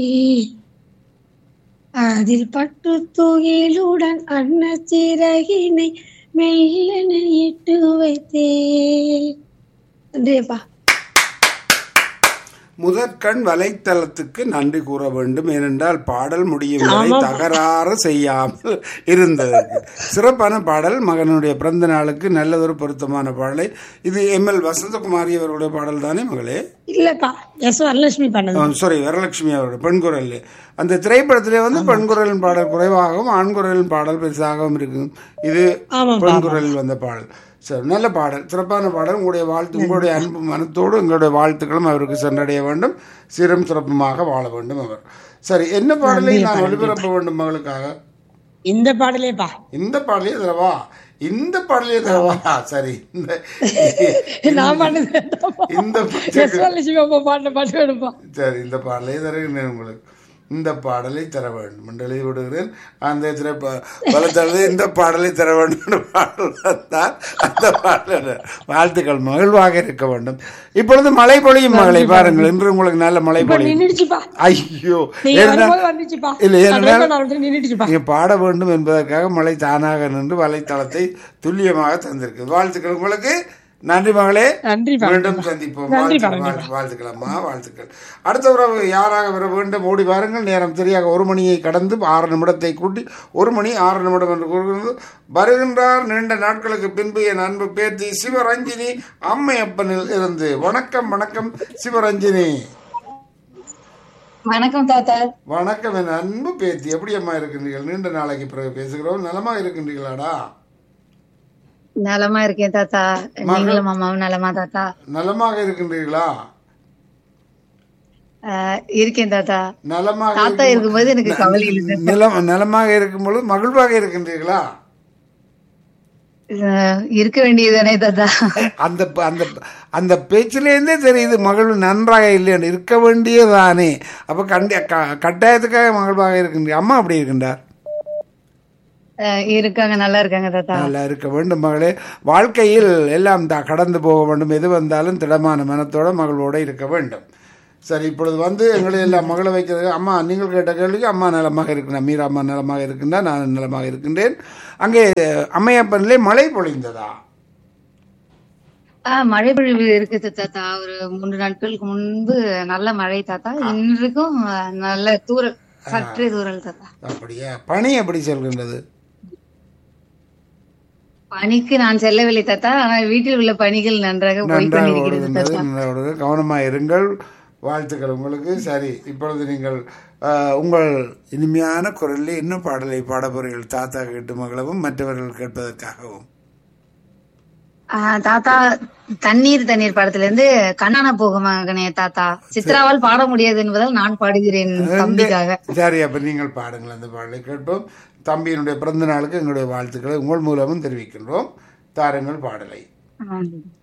அதில் பட்டு துகிலுடன் அன்ன சிறகினை மெல்லன இட்டு வைத்தேன் நன்றியப்பா முதற்கண் வலைத்தளத்துக்கு நன்றி கூற வேண்டும் ஏனென்றால் பாடல் முடியும் வரை தகராறு செய்யாமல் இருந்தது சிறப்பான பாடல் மகனுடைய பிறந்த நாளுக்கு நல்லதொரு பொருத்தமான பாடலை இது எம் எல் வசந்தகுமாரி அவருடைய பாடல் தானே மகளே இல்லப்பா எஸ் வரலட்சுமி பண்ணது சாரி வரலட்சுமி அவருடைய பெண் குரல் அந்த திரைப்படத்திலே வந்து பெண் குரலின் பாடல் குறைவாகவும் ஆண் குரலின் பாடல் பெருசாகவும் இருக்கு இது ஆமாம் பெண் குரலில் வந்த பாடல் சரி நல்ல பாடல் சிறப்பான பாடல் உங்களுடைய வாழ்த்து உங்களுடைய அன்பு மனத்தோடு எங்களுடைய வாழ்த்துக்களும் அவருக்கு சென்றடைய வேண்டும் சீரும் சிறப்புமாக வாழ வேண்டும் அவர் சரி என்ன பாடலை நான் ஒளிபரப்ப வேண்டும் மகளுக்காக இந்த பாடலேப்பா இந்த பாடலே தரவா இந்த பாடலே தரவா சரி இந்த நான் பண்ணது இந்த எஸ் வரலட்சுமி அப்பா பாடின பாட்டு வேணுப்பா சரி இந்த பாடலை தருகிறேன் உங்களுக்கு இந்த பாடலை தர வேண்டும் என்று எழுதி விடுகிறேன் அந்த திரைப்ப வளர்த்தது இந்த பாடலை தர வேண்டும் என்று பாடல் வந்தால் அந்த பாடல் வாழ்த்துக்கள் மகிழ்வாக இருக்க வேண்டும் இப்பொழுது மழை பொழியும் மகளை பாருங்கள் இன்று உங்களுக்கு நல்ல மழை இப்ப பொழியும் நின்னுடுச்சுப்பா ஐயோ நீங்க ஏன்னா- வரும்போது வந்துச்சுப்பா இல்லை நான் ஏனென்றால் drive பண்ண ஆரம்பிச்சு நின்னுடுச்சுப்பா நீங்க பாட வேண்டும் என்பதற்காக மழை தானாக நின்று வலைத்தளத்தை துல்லியமாக தந்திருக்கு வாழ்த்துக்கள் உங்களுக்கு நன்றி மகளே நன்றிப்பா மீண்டும் சந்திப்போம் நன்றிப்பா, வாழ்த்து- வாழ்த்து- வாழ்த்துக்களம்மா வாழ்த்துக்கள் அடுத்த உறவு யாராக வர வேண்டும் ஓடி வாருங்கள் நேரம் சரியாக ஒரு மணியை கடந்து ஆறு நிமிடத்தை கூட்டி ஒரு மணி ஆறு நிமிடம் என்று கூறுகிறது வருகின்றார் நீண்ட நாட்களுக்கு பின்பு என் அன்பு பேத்தி சிவரஞ்சினி அம்மையப்பனில் இருந்து வணக்கம் வணக்கம் சிவரஞ்சினி வணக்கம் தாத்தா வணக்கம் என் அன்பு பேத்தி எப்படி அம்மா இருக்கின்றீர்கள் நீண்ட நாளைக்கு பிறகு பேசுகிறோம் நலமா இருக்கின்றீர்களாடா நலமா இருக்கேன் தாத்தா நீங்களும் அம்மாவும் நலமா தாத்தா நலமாக இருக்கின்றீர்களா ஆஹ் இருக்கேன் தாத்தா நலமாக தாத்தா இருக்கும்- இருக்கும்போது எனக்கு கவலை இல்லை நிலம் நலமாக இருக்கும் பொழுது மகிழ்வாக இருக்கின்றீர்களா ஆஹ் இருக்க வேண்டியதுதானே தாத்தா அந்த ப- அந்த அந்த பேச்சிலேருந்தே தெரியுது மகிழ்வு நன்றாக இல்லைன்னு இருக்க வேண்டியதானே அப்ப கண்டி க- கட்டாயத்துக்காக மகிழ்வாக இருக்கின்ற அம்மா அப்படி இருக்கின்றார் ஆஹ் இருக்காங்க நல்லா இருக்காங்க தாத்தா நல்லா இருக்க வேண்டும் மகளே வாழ்க்கையில் எல்லாம் தான் கடந்து போக வேண்டும் எது வந்தாலும் திடமான மனத்தோட மகளோட இருக்க வேண்டும் சரி இப்பொழுது வந்து எங்களை எல்லாம் மகளை வைக்கிறது அம்மா நீங்கள் கேட்ட கேள்விக்கு அம்மா நலமாக இருக்கிறேன் மீரா அம்மா நலமாக இருக்கின்றார் நான் நலமாக இருக்கின்றேன் அங்கே அம்மையப்பனிலே மழை பொழிந்ததா ஆஹ் மழை பொழிவு இருக்குது தாத்தா ஒரு மூன்று நாட்களுக்கு முன்பு நல்ல மழை தாத்தா இன்றைக்கும் ஆஹ் நல்ல தூரல் சற்றே தூரல் தாத்தா அப்படியா பனி எப்படி செல்கின்றது பணிக்கு நான் செல்லவில்லை தாத்தா ஆனா வீட்டில் உள்ள பணிகள் நன்றாக போய் நன்றாக கொண்டிருக்கிறது ஓடுகின்றது தாத்தா நன்றாக ஓடுகிறது கவனமாக இருங்கள் வாழ்த்துக்கள் உங்களுக்கு சரி இப்பொழுது நீங்கள் ஆஹ், உங்கள் இனிமையான குரலில் இன்னும் பாடலை பாட போறீர்கள் தாத்தா கேட்டு மகளவும் மற்றவர்கள் கேட்பதற்காகவும் ஆஹ் தாத்தா தண்ணீர் தண்ணீர் படத்துல இருந்து கண்ணான போகும் மகனே தாத்தா சித்ராவால் பாட முடியாது என்பதால் நான் பாடுகிறேன் தம்பிக்காக சரி அப்ப நீங்கள் பாடுங்கள் அந்த பாடலை கேட்போம் தம்பியினுடைய பிறந்த நாளுக்கு எங்களுடைய வாழ்த்துக்களை உங்கள் மூலமும் தெரிவிக்கின்றோம் தாருங்கள் பாடலை ஆஹ்